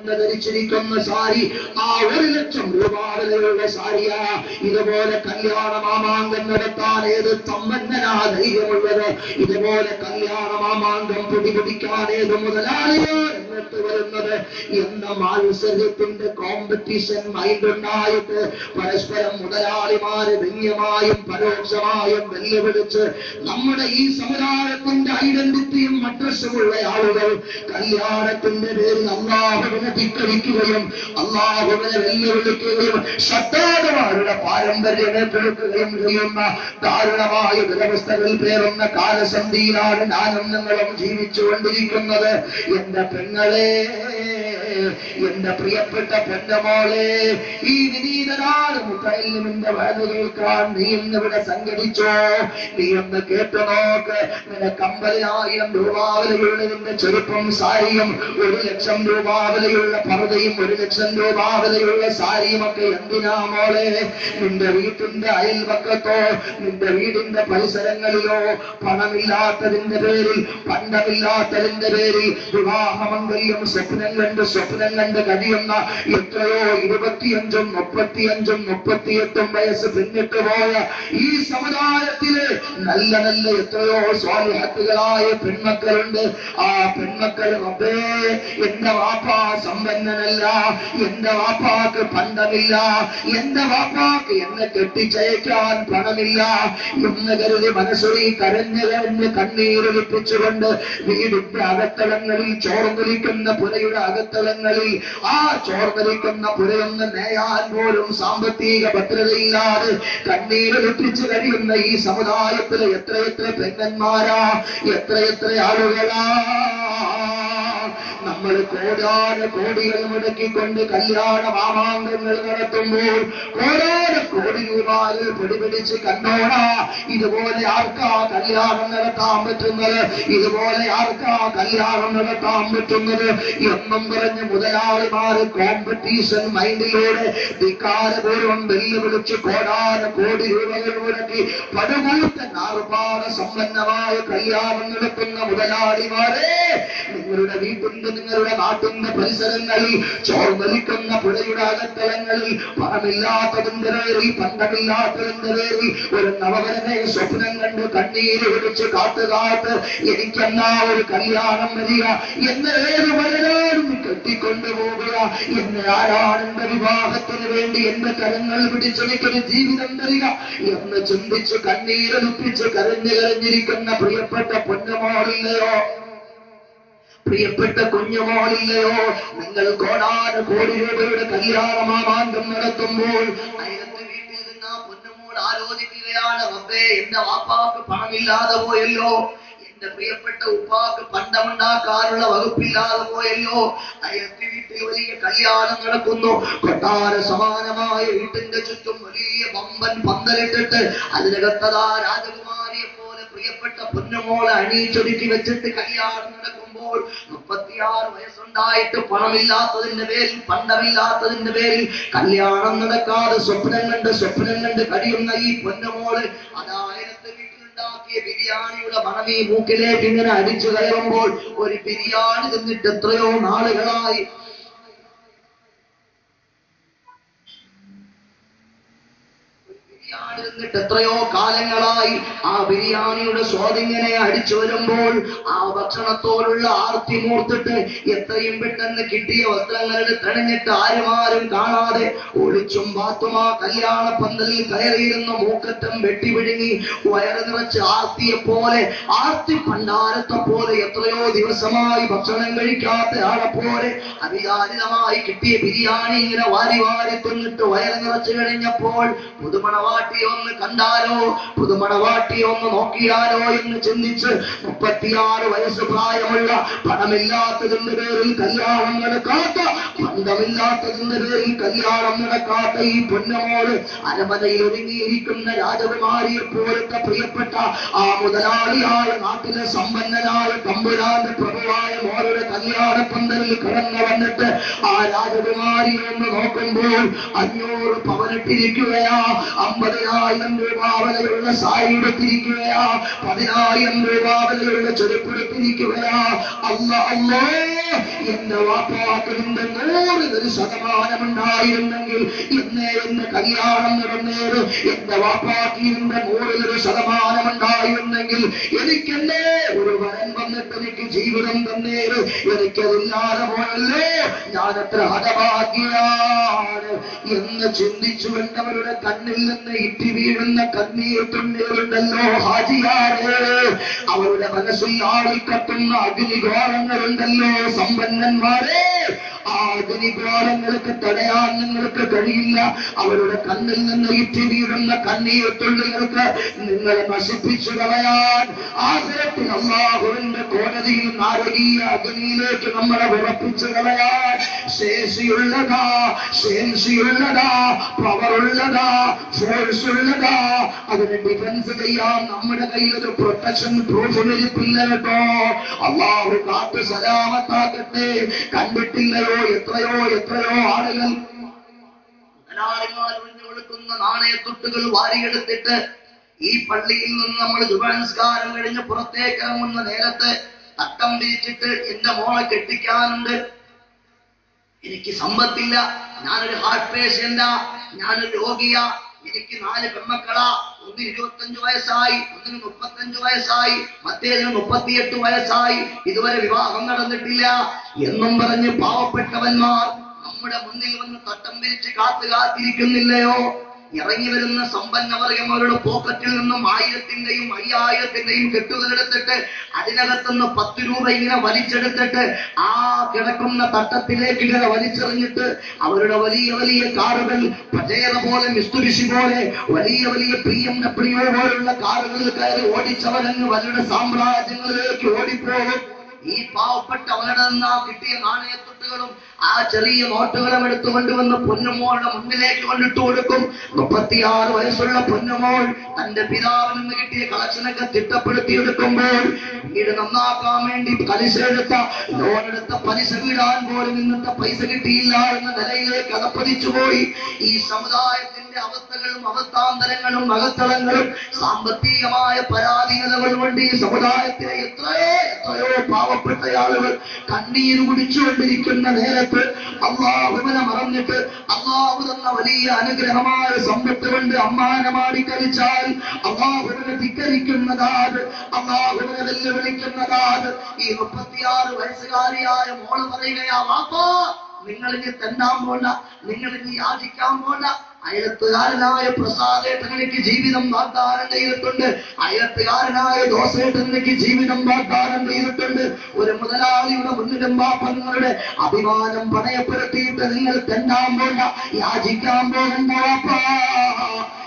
പെണ്ണ് ധരിച്ചിരിക്കുന്ന സാരി ആ ഒരു ലക്ഷം രൂപ വിലയുള്ള സാരിയാ ഇതുപോലെ കല്യാണ മാമാങ്കം നടത്താൻ ഏത് സമ്പന്നനാ ധൈര്യമുള്ളത് ഇതുപോലെ കല്യാണ മാമാങ്കം പിടിപിടിക്കാൻ ഏത് മുതലാളിയോ എന്നിട്ട് വരുന്നത് എന്ന മാത്സര്യത്തിന്റെ കോമ്പറ്റീഷൻ മൈൻഡ് ഉണ്ടായിട്ട് പരസ്പരം മുതലാളിമാര് വ്യംഗ്യമായും പരോക്ഷമായും വെല്ലുവിളിച്ച് നമ്മുടെ ഈ സമുദായത്തിന്റെ ഐഡന്റിറ്റിയും അഡ്രസ്സുമുള്ള ആളുകൾ കല്യാണത്തിന്റെ പേരിൽ അള്ളാഹുവിനെ ധിക്കരിക്കുകയും അള്ളാഹുവിനെ വെല്ലുവിളിക്കുകയും ശബ്ദാതമാരുടെ പാരമ്പര്യം ഏറ്റെടുക്കുകയും ചെയ്യുന്ന ദാരുണമായ ദുരവസ്ഥകൾ പേറുന്ന കാലസന്ധിയിലാണ് ഞാനും നിങ്ങളും ജീവിച്ചുകൊണ്ടിരിക്കുന്നത് എന്റെ പെങ്ങളെ എന്റെ പ്രിയപ്പെട്ട പെണ്ണമോളെ ഈ വിനീതനാട് മുത്തല്ലിമിന്റെ വയത് കേൾക്കാൻ നീ ഇന്നിവിടെ സംഘടിച്ചോ നീ ഒന്ന് കേട്ടു നോക്ക് നിനക്ക് അമ്പതിനായിരം രൂപ വിലയുള്ള നിന്റെ ചെറുപ്പം സാരിയും ഒരു ലക്ഷം രൂപ വിലയുള്ള പർദ്ദയും ഒരു ലക്ഷം രൂപ വിലയുള്ള സാരിയും ഒക്കെ എന്തിനാ മോളെ നിന്റെ വീട്ടിന്റെ അയൽവക്കത്തോ നിന്റെ വീടിന്റെ പരിസരങ്ങളിലോ പണമില്ലാത്തതിന്റെ പേരിൽ പണ്ടമില്ലാത്തതിന്റെ പേരിൽ വിവാഹമംഗല്യം സ്വപ്നം കണ്ട് സ്വപ്നം കണ്ട് കഴിയുന്ന എത്രയോ ഇരുപത്തിയഞ്ചും മുപ്പത്തിയഞ്ചും മുപ്പത്തിയെട്ടും വയസ്സ് പിന്നിട്ട് പോയ ഈ സമുദായത്തില് നല്ല നല്ല എത്രയോ സ്വാലിഹത്തുകളായ പെൺമക്കളുണ്ട് ആ പെൺമക്കൾ റബ്ബേ എന്റെ വാപ്പ സമ്പന്നനല്ല എന്റെ വാപ്പാക്ക് പണ്ടമില്ല എന്റെ വാപ്പാക്ക് എന്നെ കെട്ടിച്ചയക്കാൻ പണമില്ല എന്ന് കരുതി മനസ്സൊരി കരഞ്ഞ് കരഞ്ഞ് കണ്ണീരൊലിപ്പിച്ചുകൊണ്ട് വീടിന്റെ അകത്തളങ്ങളിൽ ചോർന്നൊലിക്കുന്ന പുരയുടെ അകത്തളങ്ങളിൽ ആ ചോർന്നൊലിക്കുന്ന പുരയൊന്ന് നേയാൻ പോലും സാമ്പത്തിക ഭദ്രതയില്ലാതെ കണ്ണീരൊലിപ്പിച്ച് കഴിയുന്ന ഈ സമുദായത്തിലെ എത്രയെത്ര പെണ്ണന്മാരാ എത്രയെത്ര ആളുകളാ നമ്മൾ കോടാന കോടികൾ മുടക്കിക്കൊണ്ട് കല്യാണ മാമാങ്കങ്ങൾ നടത്തുമ്പോൾ കോടാന കോടി രൂപകൾ പിടിപിടിച്ച് കണ്ടോടാ ഇതുപോലെ ആർക്കാ കല്യാണം നടത്താൻ പറ്റുന്നത് ഇതുപോലെ ആർക്കാ കല്യാണം നടത്താൻ പറ്റുന്നത് എന്നും പറഞ്ഞ് മുതലാളിമാര് കോമ്പറ്റീഷൻ മൈൻഡിലൂടെ ധിക്കാരപൂർവം വെല്ലുവിളിച്ച് കോടാന കോടി രൂപകൾ മുടക്കി പടുകൂട്ടൻ ആർഭാട സമ്പന്നമായ കല്യാണം നടത്തുന്ന മുതലാളിമാരെ നിങ്ങളുടെ വീട്ടിന്റെ നിങ്ങളുടെ നാട്ടിന്റെ പരിസരങ്ങളിൽ ചോർന്നലിക്കുന്ന പുഴയുടെ അകത്തലങ്ങളിൽ പണമില്ലാത്തതിന്റെ പേരിൽ പണ്ടമില്ലാത്തതിന്റെ പേരിൽ ഒരു നവകരനെ സ്വപ്നം കണ്ട് കണ്ണീര് പിടിച്ച് കാത്തുകാത്ത് എനിക്കെന്നാ ഒരു കല്യാണം വരിക എന്നെ ഏത് വയനാടും കെട്ടിക്കൊണ്ടുപോകുക എന്നെ ആരാണ് എന്റെ വിവാഹത്തിന് വേണ്ടി എന്റെ കരങ്ങൾ പിടിച്ചെനിക്കൊരു ജീവിതം തരിക എന്ന് ചിന്തിച്ച് കണ്ണീരൊലിപ്പിച്ച് കരഞ്ഞു കരഞ്ഞിരിക്കുന്ന പ്രിയപ്പെട്ട പൊന്നമോളില്ലയോ പ്രിയപ്പെട്ട കുഞ്ഞുമോളില്ലയോ നിങ്ങൾ കോടാന കോടി രൂപയുടെ കല്യാണമാമാങ്കം നടത്തുമ്പോൾ അയലത്തെ വീട്ടിൽ നിന്ന് ആ പൊന്നുമോൾ ആലോചിക്കുകയാണ് റബ്ബേ എന്റെ വാപ്പാക്ക് പണമില്ലാതെ പോയല്ലോ എന്റെ പ്രിയപ്പെട്ട ഉപ്പാക്ക് പണ്ടമുണ്ടാക്കാനുള്ള വകുപ്പില്ലാതെ പോയല്ലോ അയലത്തെ വീട്ടിൽ വലിയ കല്യാണം നടക്കുന്നു കൊട്ടാര സമാനമായ വീട്ടിന്റെ ചുറ്റും വലിയ വമ്പൻ പന്തലിട്ടിട്ട് അതിനകത്തതാ രാജകുമാരിയെ പോലെ പ്രിയപ്പെട്ട പൊന്നുമോളെ അണിയിച്ചൊരുക്കി വെച്ചിട്ട് കല്യാണം നടക്കുമ്പോൾ മുപ്പത്തിയാറ് വയസ്സുണ്ടായിട്ട് പണമില്ലാത്തതിന്റെ പേരിൽ പണ്ടമില്ലാത്തതിന്റെ പേരിൽ കല്യാണം നടക്കാതെ സ്വപ്നം കണ്ട് സ്വപ്നം കണ്ട് കഴിയുന്ന ഈ പൊന്നുമോള് അതായിരത്തെ വീട്ടിലുണ്ടാക്കിയ ബിരിയാണിയുടെ മണം ഈ മൂക്കിലേക്ക് ഇങ്ങനെ അടിച്ചു കയറുമ്പോൾ ഒരു ബിരിയാണി തിന്നിട്ട് എത്രയോ നാളുകളായി ബിരിയാണി തിന്നിട്ട് എത്രയോ കാലങ്ങളായി ആ ബിരിയാണിയുടെ സ്വാദിങ്ങനെ അടിച്ചു വരുമ്പോൾ ആ ഭക്ഷണത്തോടുള്ള ആർത്തി മൂർത്തിട്ട് എത്രയും പെട്ടെന്ന് കിട്ടിയ വസ്ത്രങ്ങളുടെ തടഞ്ഞിട്ട് ആരും ആരും കാണാതെ ഒളിച്ചും പാത്തും ആ കല്യാണ പന്തലിൽ കയറിയിരുന്ന മൂക്കറ്റം വെട്ടിപിഴുങ്ങി വയറ് നിറച്ച് ആർത്തിയെ പോലെ ആർത്തി ഭണ്ഡാരത്തെ പോലെ എത്രയോ ദിവസമായി ഭക്ഷണം കഴിക്കാത്ത ആളെ പോലെ അവിചാരിതമായി കിട്ടിയ ബിരിയാണി ഇങ്ങനെ വാരി വാരി തിന്നിട്ട് വയറ് നിറച്ചു കഴിഞ്ഞപ്പോൾ പുതുമണവാട്ടി ഒന്ന് കണ്ടാലോ പുതുമണവാട്ടി ഒന്ന് നോക്കിയാലോ എന്ന് ചിന്തിച്ച് മുപ്പത്തിയാറ് വയസ്സ് പ്രായമുള്ള പണമില്ലാത്തതിന്റെ പേരിൽ കല്യാണം നടക്കാത്ത ബന്ധമില്ലാത്തതിന്റെ പേരിൽ കല്യാണം നടക്കാത്ത ഈ പൊന്നമോള് അരമനയിൽ ഒരുങ്ങിയിരിക്കുന്ന രാജകുമാരിയെ പോലത്തെ പ്രിയപ്പെട്ട ആ മുതലാളിയായ നാട്ടിലെ സമ്പന്നനായ തമ്പുരാന്റെ പ്രഭുവായ മോളുടെ കല്യാണ പന്തലിൽ കടന്നു വന്നിട്ട് ആ രാജകുമാരിയെ ഒന്ന് നോക്കുമ്പോൾ അഞ്ഞൂറ് പവനിട്ടിരിക്കുകയാ അമ്പതിനായിരം രൂപ വിലയുള്ള സാരി എടുത്തിരിക്കുകയാ പതിനായിരം രൂപ വിലയുള്ള ചെരുപ്പെടുത്തിരിക്കുകയാ അല്ല അല്ലോ എന്റെ വാപ്പാക്ക് നിന്റെ നൂറിൽ ഒരു ശതമാനമുണ്ടായിരുന്നെങ്കിൽ എന്നെ എന്ന് കല്യാണം നടന്നേര് എന്റെ വാപ്പാക്കി എന്റെ നൂറിൽ ഒരു ശതമാനമുണ്ടായിരുന്നെങ്കിൽ എനിക്കെന്നെ ഒരു വരൻ വന്നിട്ട് എനിക്ക് ജീവിതം തന്നേര് എനിക്കതില്ലാതെ പോയല്ലോ ഞാൻ എത്ര ഹതഭാഗ്യാണ് എന്ന് ചിന്തിച്ചു വേണ്ടവരുടെ കണ്ണിൽ നിന്ന് ഇറ്റി വീഴുന്ന കണ്ണീർ തുണ്ണികളുണ്ടല്ലോ ഹാജിയാറ് അവരുടെ മനസ്സിൽ ആളിക്കത്തുന്ന അഗ്നിഗോളങ്ങളുണ്ടല്ലോ സമ്പന്നന്മാരെ ആ അഗ്നിഗോളങ്ങൾക്ക് തടയാൻ നിങ്ങൾക്ക് കഴിയില്ല അവരുടെ കണ്ണിൽ നിന്ന് ഇറ്റി വീഴുന്ന കണ്ണീർ തുള്ളികൾക്ക് നിങ്ങളെ നശിപ്പിച്ചു കളയാൻ ആദരത്തിൽ അള്ളാഹുവിന്റെ കോടതിയിൽ നാരകീയ അഗ്നിയിലേക്ക് നമ്മളെ ഉറപ്പിച്ചു കളയാൻ ശേഷിയുള്ളതാ ശേഷിയുള്ളതാ പവറുള്ളതാ ഫോഴ്സ് ഉള്ളതാ അതിനെ ഡിഫൻസ് ചെയ്യാൻ നമ്മുടെ കയ്യിൽ ഒരു പ്രൊട്ടക്ഷൻ പ്രൂഫ് ഇരിപ്പില്ല കേട്ടോ അള്ളാഹു കാത്ത് സലാമത്താക്കട്ടെ കണ്ടിട്ടില്ലയോ എത്രയോ എത്രയോ ആളുകൾ മുതലാളിമാർ ഒഴിഞ്ഞു കൊടുക്കുന്ന നാണയത്തൊട്ടുകൾ വാരിയെടുത്തിട്ട് ഈ പള്ളിയിൽ നിന്ന് നമ്മൾ ജുബാൻസ്കാരം കഴിഞ്ഞ് പുറത്തേക്ക് ഇറങ്ങുന്ന നേരത്ത് തട്ടം പിരിച്ചിട്ട് എന്റെ മോളെ കെട്ടിക്കാനുണ്ട് എനിക്ക് സമ്പത്തില്ല ഞാനൊരു ഹാർട്ട് പേഷ്യന്റാ ഞാനൊരു രോഗിയാ എനിക്ക് നാല് പെമ്മക്കളാ ഒന്നിന് ഇരുപത്തഞ്ച് വയസ്സായി ഒന്നിന് മുപ്പത്തഞ്ച് വയസ്സായി മറ്റേതിന് മുപ്പത്തിയെട്ട് വയസ്സായി ഇതുവരെ വിവാഹം നടന്നിട്ടില്ല എന്നും പറഞ്ഞ് പാവപ്പെട്ടവന്മാർ നമ്മുടെ മുന്നിൽ വന്ന് തട്ടം പിരിച്ച് കാത്തു കാത്തിരിക്കുന്നില്ലയോ ഇറങ്ങി വരുന്ന സമ്പന്നവർഗം അവരുടെ പോക്കറ്റിൽ നിന്നും ആയിരത്തിന്റെയും അയ്യായിരത്തിന്റെയും കെട്ടുകളെടുത്തിട്ട് അതിനകത്തുനിന്ന് പത്ത് രൂപ ഇങ്ങനെ വലിച്ചെടുത്തിട്ട് ആ കിടക്കുന്ന തട്ടത്തിലേക്ക് ഇങ്ങനെ വലിച്ചെറിഞ്ഞിട്ട് അവരുടെ വലിയ വലിയ കാറുകൾ പജേത പോലെ മിസ്തുരിശി പോലെ വലിയ വലിയ പി എം ഡബ്ല്യു പോലുള്ള കാറുകളിൽ കയറി ഓടിച്ചവരങ്ങ് അവരുടെ സാമ്രാജ്യങ്ങളിലേക്ക് ഓടിപ്പോകും ഈ പാവപ്പെട്ട അവരുടെ നിന്ന് ആ കിട്ടിയ നാണയത്തുട്ടുകളും ആ ചെറിയ നോട്ടുകളും എടുത്തുകൊണ്ടുവന്ന് പൊന്നുമോളുടെ മുന്നിലേക്ക് കൊണ്ടിട്ട് കൊടുക്കും മുപ്പത്തിയാറ് വയസ്സുള്ള പൊന്നുമോൾ തന്റെ പിതാവിൽ നിന്ന് കിട്ടിയ കളക്ഷനൊക്കെ തിട്ടപ്പെടുത്തിയെടുക്കുമ്പോൾ വീട് നന്നാക്കാൻ വേണ്ടി പലിശ എടുത്ത ലോൺ എടുത്ത പലിശ വീടാൻ പോലും ഇന്നത്തെ പൈസ കിട്ടിയില്ല എന്ന നിലയിലേക്ക് അതപ്പതിച്ചു പോയി ഈ സമുദായത്തിന്റെ അവസ്ഥകളും അവസ്ഥാന്തരങ്ങളും അകത്തളങ്ങളും സാമ്പത്തികമായ പരാധീനതകൾ കൊണ്ട് ഈ സമുദായത്തിലെ എത്രയോ എത്രയോ പാവപ്പെട്ട ആളുകൾ കണ്ണീര് കുടിച്ചുകൊണ്ടിരിക്കുന്ന നേരത്ത് അള്ളാഹുവിനെ മറന്നിട്ട് അള്ളാഹു തന്ന വലിയ അനുഗ്രഹമായ സമ്പത്ത് കൊണ്ട് അമ്മാനമാടി കരിച്ചാൽ അള്ളാഹുവിനെ ധിക്കരിക്കുന്നതാണ് അള്ളാഹുവിനെ വെല്ലുവിളിക്കുന്നതാണ് ഈ മുപ്പത്തിയാറ് വയസ്സുകാരിയായ മോള് പറയുകയാ വാപ്പാ നിങ്ങൾ ഇനി തെന്നാൻ പോണ്ട നിങ്ങൾ ഇനി യാചിക്കാൻ പോണ്ട അയലത്തുകാരനായ പ്രസാദേട്ടൻ എനിക്ക് ജീവിതം വാഗ്ദാനം ചെയ്തിട്ടുണ്ട് അയലത്തുകാരനായ ദോശേട്ടൻ എനിക്ക് ജീവിതം വാഗ്ദാനം ചെയ്തിട്ടുണ്ട് ഒരു മുതലാളിയുടെ മുന്നിലും വാപ്പങ്ങളുടെ അഭിമാനം പണയപ്പെടുത്തിയിട്ട് നിങ്ങൾ തെന്നാൻ പോണ്ട യാചിക്കാൻ പോകണ്ട വാപ്പാ